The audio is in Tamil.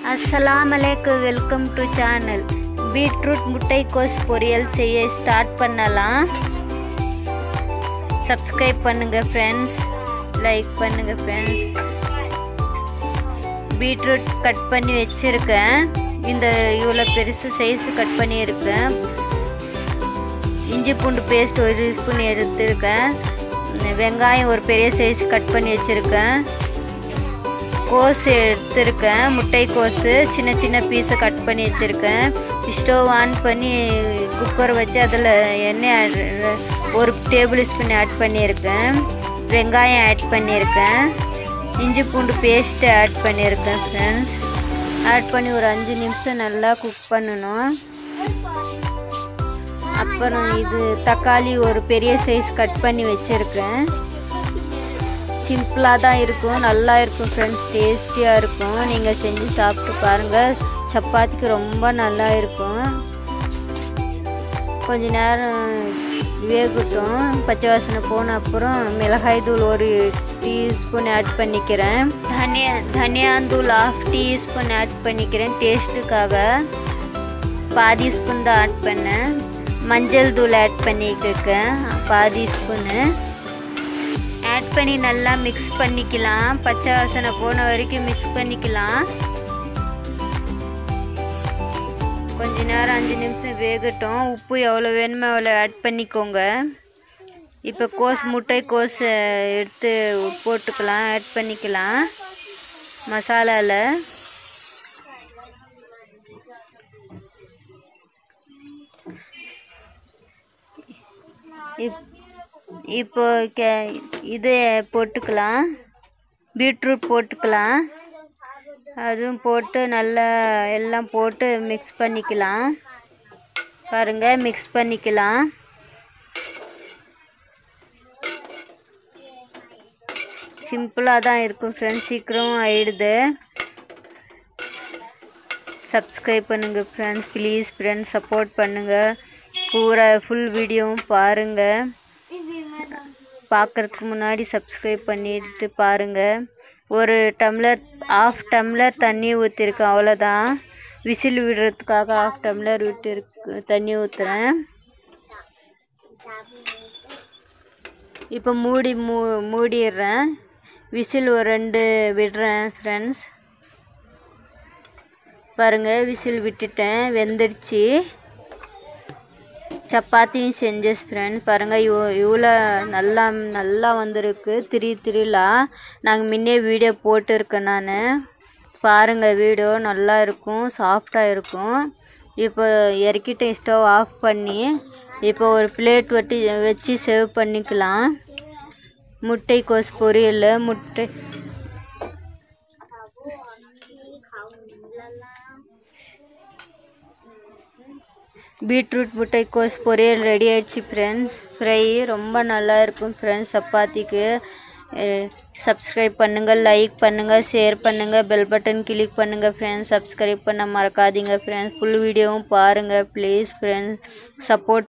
அஸ்ஸலாமு அலைக்கும் வெல்கம் டு சேனல் பீட்ரூட் முட்டைக்கோஸ் பொரியல் செய்ய ஸ்டார்ட் பண்ணலாம் சப்ஸ்கிரைப் பண்ணுங்க ஃப்ரெண்ட்ஸ் லைக் பண்ணுங்க ஃப்ரெண்ட்ஸ் பீட்ரூட் கட் பண்ணி வச்சுருக்கேன் இந்த இவ்வளோ பெருசு சைஸ் கட் பண்ணியிருக்கேன் இஞ்சி பூண்டு பேஸ்ட் ஒரு ஸ்பூன் எடுத்துருக்கேன் வெங்காயம் ஒரு பெரிய சைஸ் கட் பண்ணி வச்சுருக்கேன் கோஸ் எடுத்திருக்கேன் முட்டை கோஸு சின்ன சின்ன பீஸை கட் பண்ணி வச்சுருக்கேன் ஸ்டவ் ஆன் பண்ணி குக்கர் வச்சு அதில் எண்ணெய் add- ஒரு டேபிள் ஸ்பூன் ஆட் பண்ணியிருக்கேன் வெங்காயம் ஆட் பண்ணியிருக்கேன் இஞ்சி பூண்டு பேஸ்ட்டு ஆட் பண்ணியிருக்கேன் ஃப்ரெண்ட்ஸ் ஆட் பண்ணி ஒரு அஞ்சு நிமிஷம் நல்லா குக் பண்ணணும் அப்புறம் இது தக்காளி ஒரு பெரிய சைஸ் கட் பண்ணி வச்சுருக்கேன் சிம்பிளாக தான் இருக்கும் நல்லா இருக்கும் ஃப்ரெண்ட்ஸ் டேஸ்டியாக இருக்கும் நீங்கள் செஞ்சு சாப்பிட்டு பாருங்கள் சப்பாத்திக்கு ரொம்ப நல்லா இருக்கும் கொஞ்ச நேரம் வேகட்டும் பச்சை வாசனை போன அப்புறம் மிளகாய் தூள் ஒரு டீஸ்பூன் ஆட் பண்ணிக்கிறேன் தனியா தனியாந்தூள் ஆஃப் டீஸ்பூன் ஆட் பண்ணிக்கிறேன் டேஸ்ட்டுக்காக பாதி ஸ்பூன் தான் ஆட் பண்ணேன் மஞ்சள் தூள் ஆட் பண்ணிக்கிருக்கேன் பாதி ஸ்பூனு ஆட் பண்ணி நல்லா மிக்ஸ் பண்ணிக்கலாம் பச்சை வாசனை போன வரைக்கும் மிக்ஸ் பண்ணிக்கலாம் கொஞ்ச நேரம் அஞ்சு நிமிஷம் வேகட்டும் உப்பு எவ்வளோ வேணுமோ அவ்வளோ ஆட் பண்ணிக்கோங்க இப்போ கோஸ் முட்டை கோஸ் எடுத்து போட்டுக்கலாம் ஆட் பண்ணிக்கலாம் மசாலாவில் இப் இப்போ கே இது போட்டுக்கலாம் பீட்ரூட் போட்டுக்கலாம் அதுவும் போட்டு நல்லா எல்லாம் போட்டு மிக்ஸ் பண்ணிக்கலாம் பாருங்கள் மிக்ஸ் பண்ணிக்கலாம் சிம்பிளாக தான் இருக்கும் ஃப்ரெண்ட்ஸ் சீக்கிரம் ஆயிடுது சப்ஸ்கிரைப் பண்ணுங்கள் ஃப்ரெண்ட்ஸ் ப்ளீஸ் ஃப்ரெண்ட்ஸ் சப்போர்ட் பண்ணுங்கள் பூரா ஃபுல் வீடியோவும் பாருங்கள் பார்க்குறதுக்கு முன்னாடி சப்ஸ்கிரைப் பண்ணிட்டு பாருங்கள் ஒரு டம்ளர் ஆஃப் டம்ளர் தண்ணி ஊற்றிருக்கேன் அவ்வளோதான் விசில் விடுறதுக்காக ஆஃப் டம்ளர் விட்டு தண்ணி ஊற்றுறேன் இப்போ மூடி மூ மூடிடுறேன் விசில் ஒரு ரெண்டு விடுறேன் ஃப்ரெண்ட்ஸ் பாருங்கள் விசில் விட்டுட்டேன் வெந்துடுச்சு சப்பாத்தியும் செஞ்சேன் ஃப்ரெண்ட் பாருங்கள் இவ் இவ்வளோ நல்லா நல்லா வந்திருக்கு திரி திரிலா நாங்கள் முன்னே வீடியோ போட்டிருக்கேன் நான் பாருங்கள் வீடியோ நல்லா இருக்கும் சாஃப்டாக இருக்கும் இப்போ இறக்கிட்டேன் ஸ்டவ் ஆஃப் பண்ணி இப்போ ஒரு பிளேட் வட்டி வச்சு சேவ் பண்ணிக்கலாம் முட்டை கோஸ் பொரியல் முட்டை பீட்ரூட் முட்டைக்கோஸ் பொரியல் ரெடி ஆயிடுச்சு ஃப்ரெண்ட்ஸ் ஃப்ரை ரொம்ப நல்லா இருக்கும் ஃப்ரெண்ட்ஸ் சப்பாத்திக்கு சப்ஸ்கிரைப் பண்ணுங்கள் லைக் பண்ணுங்கள் ஷேர் பண்ணுங்கள் பெல் பட்டன் கிளிக் பண்ணுங்கள் ஃப்ரெண்ட்ஸ் சப்ஸ்கிரைப் பண்ண மறக்காதீங்க ஃப்ரெண்ட்ஸ் ஃபுல் வீடியோவும் பாருங்கள் ப்ளீஸ் ஃப்ரெண்ட்ஸ் சப்போர்ட்